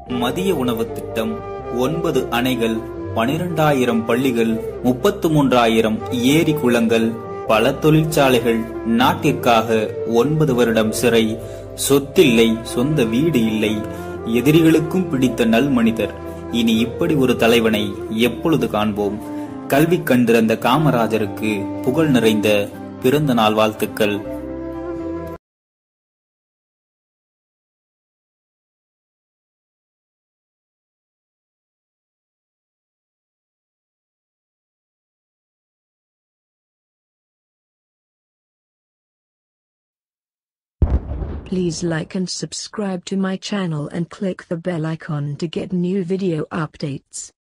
மதிய உணவு திட்டம் ஒன்பது அணைகள் பனிரெண்டாயிரம் பள்ளிகள் முப்பத்து மூன்றாயிரம் ஏரி குளங்கள் பல தொழிற்சாலைகள் நாட்டிற்காக ஒன்பது வருடம் சிறை சொத்தில்லை சொந்த வீடு இல்லை எதிரிகளுக்கும் பிடித்த நல் மனிதர் இனி இப்படி ஒரு தலைவனை எப்பொழுது காண்போம் கல்வி கண்டிருந்த காமராஜருக்கு புகழ் நிறைந்த பிறந்த நாள் வாழ்த்துக்கள் Please like and subscribe to my channel and click the bell icon to get new video updates.